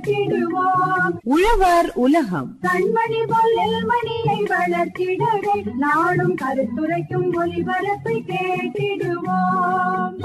கேட்டிடுவோம் உழவர் உலகம் கண்மணி பொல்லில் மணியை வளர்த்திடவே நாடும் கருத்துரைக்கும் ஒளிபரப்பை கேட்டிடுவோம்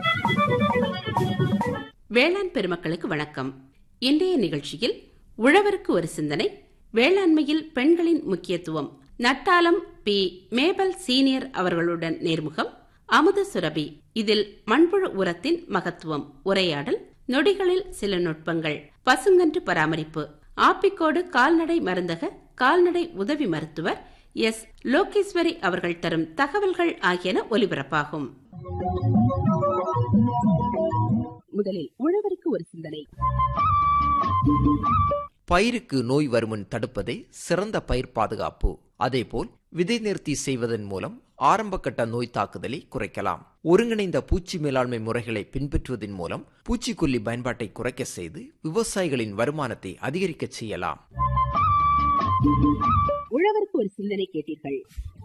வேளாண் பெருமக்களுக்கு வணக்கம் இன்றைய நிகழ்ச்சியில் உழவருக்கு ஒரு சிந்தனை வேளாண்மையில் பெண்களின் முக்கியத்துவம் நட்டாலம் பி மேபல் சீனியர் அவர்களுடன் நேர்முகம் அமுத சுரபி இதில் மண்புழு உரத்தின் மகத்துவம் உரையாடல் நொடிகளில் சில நுட்பங்கள் பசுங்கன்று பராமரிப்பு ஆப்பிக்கோடு கால்நடை மருந்தக கால்நடை உதவி மருத்துவர் எஸ் லோகேஸ்வரி அவர்கள் தரும் தகவல்கள் ஆகியன ஒலிபரப்பாகும் முதலில் உழவருக்கு ஒரு சிந்தனை பயிருக்கு நோய் வருமுன் தடுப்பதே சிறந்த பயிர் பாதுகாப்பு அதேபோல் விதை நிறுத்தி செய்வதன் மூலம் ஆரம்பகட்ட நோய் தாக்குதலை குறைக்கலாம் ஒருங்கிணைந்த பூச்சி மேலாண்மை முறைகளை பின்பற்றுவதன் மூலம் பூச்சிக்கொல்லி பயன்பாட்டை குறைக்க செய்து விவசாயிகளின் வருமானத்தை அதிகரிக்க செய்யலாம் உழவருக்கு ஒரு சிந்தனை கேட்டீர்கள்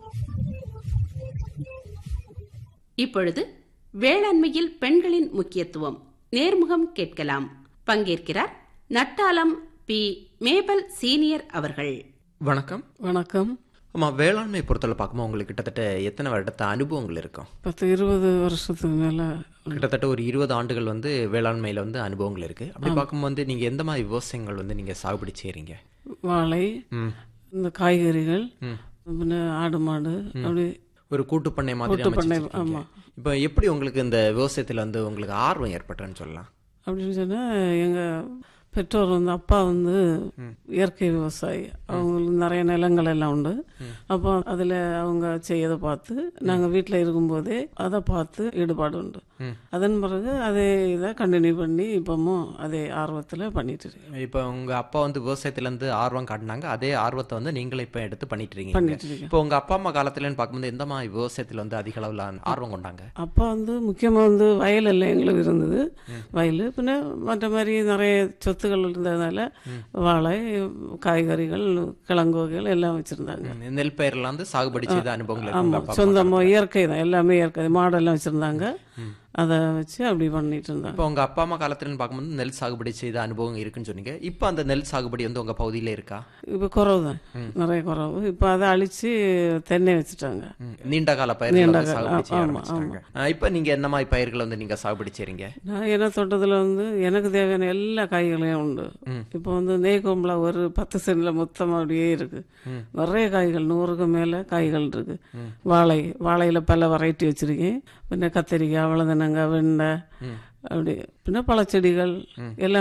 இப்பொழுது வேளாண்மையில் பெண்களின் முக்கியத்துவம் நேர்முகம் கேட்கலாம் பங்கேற்கிறார் நட்டாலம் பி மேபல் சீனியர் அவர்கள் வணக்கம் வணக்கம் ஆமா வேளாண்மை பொறுத்தவரை பார்க்கும்போது உங்களுக்கு கிட்டத்தட்ட எத்தனை வருடத்த அனுபவங்கள் இருக்கும் பத்து இருபது வருஷத்துக்கு மேலே கிட்டத்தட்ட ஒரு இருபது ஆண்டுகள் வந்து வேளாண்மையில வந்து அனுபவங்கள் இருக்கு அப்படி பார்க்கும்போது வந்து நீங்க எந்த மாதிரி விவசாயங்கள் வந்து நீங்க சாகுபடி செய்றீங்க வாழை ம். இந்த காய்கறிகள் பின்ன ஆடு மாடு அப்படி ஒரு கூட்டு பண்ணை மாதிரி கூட்டு பண்ணை, அமைச்சு ஆமா. வச்சிருக்கீங்க. இப்போ எப்படி உங்களுக்கு இந்த விவசாயத்துல வந்து உங்களுக்கு ஆர்வம் ஏற்பட்டுன்னு சொல்லலாம் அப்படின்னு சொன்னால் எங்கள் பெற்றோர் வந்து அப்பா வந்து இயற்கை விவசாயி அவங்களுக்கு நிறைய நிலங்கள் எல்லாம் உண்டு அப்போ அதில் அவங்க செய்யதை பார்த்து நாங்கள் வீட்டில் இருக்கும்போதே அதை பார்த்து ஈடுபாடு உண்டு அதன் பிறகு அதே இதை கண்டினியூ பண்ணி இப்போமும் அதே ஆர்வத்தில் பண்ணிட்டு இருக்கேன் இப்போ உங்க அப்பா வந்து விவசாயத்துல இருந்து ஆர்வம் காட்டினாங்க அதே ஆர்வத்தை வந்து நீங்களும் இப்போ எடுத்து பண்ணிட்டு இருக்கீங்க பண்ணிட்டு இருக்கேன் இப்போ உங்க அப்பா அம்மா காலத்துலன்னு பார்க்கும்போது எந்த மாதிரி விவசாயத்துல வந்து அதிக அளவுல ஆர்வம் கொண்டாங்க அப்பா வந்து முக்கியமாக வந்து வயல் எல்லாம் எங்களுக்கு இருந்தது வயல் பின்ன மற்ற மாதிரி நிறைய சொத்துகள் இருந்ததுனால வாழை காய்கறிகள் கிழங்கு வகைகள் எல்லாம் வச்சுருந்தாங்க ம், நெல் பயிரெல்லாம் வந்து சாகுபடி செய்த அனுபவங்கள் இருக்கு உங்க ஆமாம் அப்பா அம்மா சொந்தமாக இயற்கை தான் எல்லாமே இயற்கை மாடெல்லாம் வச்சுருந்தாங்க அதை வச்சு அப்படி பண்ணிட்டு இருந்தாங்க இப்போ உங்க அப்பா அம்மா காலத்துலன்னு பார்க்கும்போது நெல் சாகுபடி செய்த அனுபவம் இருக்குன்னு சொன்னீங்க இப்போ அந்த நெல் சாகுபடி வந்து உங்க பகுதியில இருக்கா இப்போ குறவு தான் நிறைய குறவு இப்போ அதை அழிச்சு தென்னை வச்சுட்டாங்க ம், நீண்ட கால பயிர்கள் நீண்ட வந்து கால, சாகுபடி செய்ய ஆமா, ஆரம்பிச்சிட்டாங்க ஆ, இப்போ நீங்க என்ன மாதிரி பயிர்களை வந்து நீங்க சாகுபடி செய்றீங்க நான் என்ன தோட்டத்தில் வந்து எனக்கு தேவையான எல்லா காய்களையும் உண்டு இப்போ வந்து நெய்கொம்பில் ஒரு பத்து சென்டில் மொத்தமாக அப்படியே இருக்கு நிறைய காய்கள் நூறுக்கு மேலே காய்கள் இருக்கு வாழை வாழையில் பல வெரைட்டி வச்சிருக்கேன் பின்ன கத்திரிக்காய் வளதனங்க வெண்டை அப்படி பின்ன பழச்செடிகள் எல்லாம்